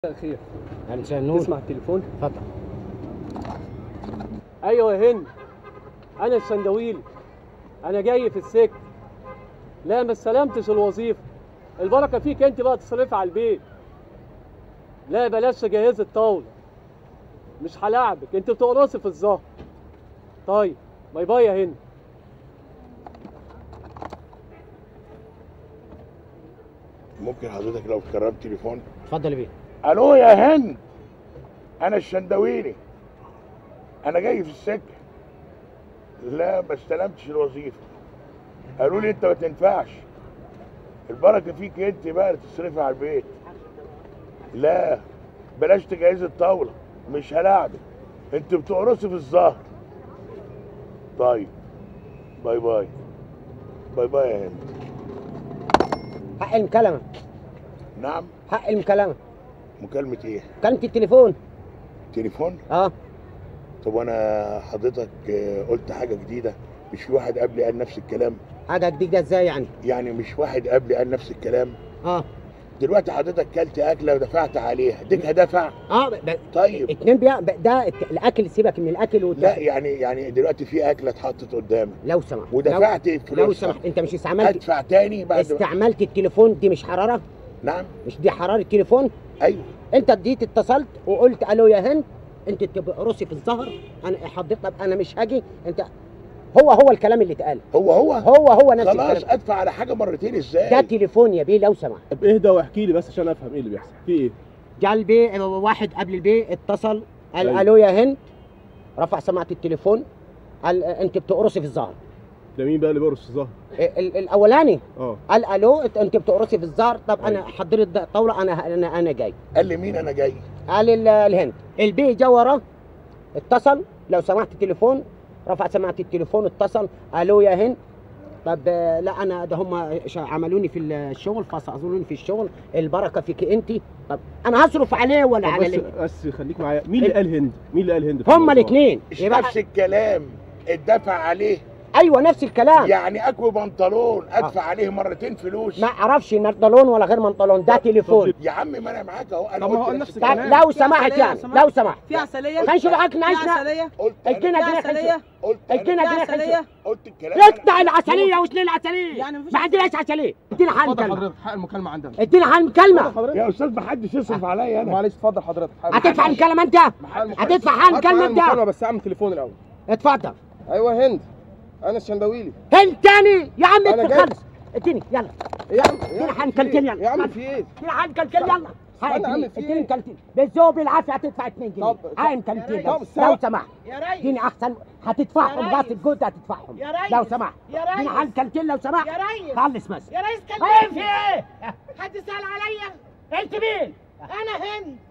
مساء الخير مساء النور تسمع التليفون اتفضل ايوه يا هند انا الشندويلي انا جاي في السكه لا ما استلمتش الوظيفه البركه فيك انت بقى تصرفي على البيت لا بلاش جهاز الطاوله مش هلاعبك انت بتقرصي في الظهر طيب باي باي يا هند ممكن حضرتك لو كررت تليفون اتفضل يا بيه الو يا هند انا الشندويلي انا جاي في السكه لا ما استلمتش الوظيفه قالوا لي انت ما تنفعش البركه فيك انت بقى اللي تصرفي على البيت لا بلاش تجهزي الطاوله مش هلاعبك انت بتقرصي في الظهر طيب باي باي باي باي يا هند حق المكالمة نعم حق المكالمة مكالمه ايه مكالمة التليفون تليفون اه طب وانا حضرتك آه، قلت حاجه جديده مش في واحد قبلي قال نفس الكلام حاجة جديدة ازاي يعني يعني مش واحد قبلي قال نفس الكلام اه دلوقتي حضرتك كلت اكله ودفعت عليها ديك هدفع اه ب- ب- طيب اتنين بيع ب- ده الت- الاكل سيبك من الاكل والت... لا يعني يعني دلوقتي في اكله اتحطت قدامك لو سمحت ودفعت لو, لو فلوس سمحت انت مش استعملت ادفع تاني بعد ما استعملت التليفون دي مش حرارة نعم مش دي حرارة تليفون ايوه انت اديت اتصلت وقلت الو يا هند انت تبقرصي في الظهر انا حضرتك انا مش هاجي انت هو هو الكلام اللي اتقال هو هو هو هو نفس خلاص الكلام ادفع على حاجه مرتين ازاي ده تليفون يا بيه لو سمحت طب اهدى واحكي لي بس عشان افهم ايه اللي بيحصل في ايه جه البي واحد قبل البي اتصل قال أيوة. الو يا هند رفع سماعه التليفون قال انت بتقرصي في الظهر ده مين بقى اللي بيرقص في الظهر ال- ال- الاولاني اه قال الو انت بتقرصي في الظهر طب انا أيوة. حضرت ده طاوله انا انا انا جاي قال لي مين انا جاي قال ال- الهند البي جه وراه اتصل لو سمحت التليفون رفع سماعه التليفون اتصل الو يا هند طب آه، لا انا ده هم عملوني في الشغل فصعدوني في الشغل البركه فيك انت طب انا هصرف عليه ولا طب على بس ال- بس خليك معايا مين اللي قال هند مين اللي قال هند في هما الموضوع؟ الاثنين مش نفس الكلام اتدفع عليه ايوه نفس الكلام يعني اكوي بنطلون ادفع عليه مرتين فلوس ما اعرفش بنطلون ولا غير بنطلون ده تليفون يا عم ما انا معاك اهو انا طب ما هو قلت نفس نفس طب الكلام. لو سمحت عسلية يعني لو سمحت. لو سمحت في عسلية خلينا نشوف معاك في نعيشنا عسلية قلت ادينا أنا- في ادينا عسلية قلت ادينا أنا- في ادينا عسلية قلت الكلام اقطع العسليه وشيل العسليه يعني مفيش ما عندناش عسليه ادينا حل اتفضل كلمه حضرتك حق المكالمه عندنا ادينا حل كلمه حضرتك يا استاذ ما حدش يصرف عليا انا معلش اتفضل حضرتك حق هتدفع المكالمة. الكلمه انت حق المكالمة. هتدفع حل هدفع كلمه المكالمة انت بس اعمل تليفون الاول اتفضل ايوه هند انا الشندويلي هل تاني يا عم أنا انت جاي. خلص اديني يلا إيه يا عم ادينا يا عم حن في إيه؟ كلتين يلا يا عم في ايه ادينا حن كلتين يلا هاي استنى يا عم، اديني في اديني إيه؟ كلتين بالذوق بالعافيه هتدفع 2 جنيه طب- هاي كلتين طب لو استنى. سمحت يا ريس اديني احسن هتدفعهم يا غاز ريس. الجود هتدفعهم يا ريس. لو سمحت يا اديني ريس. حل كلتين لو سمحت يا ريس خلص بس يا ريس هاي في كلمني ايه حد سأل عليا انت مين انا هند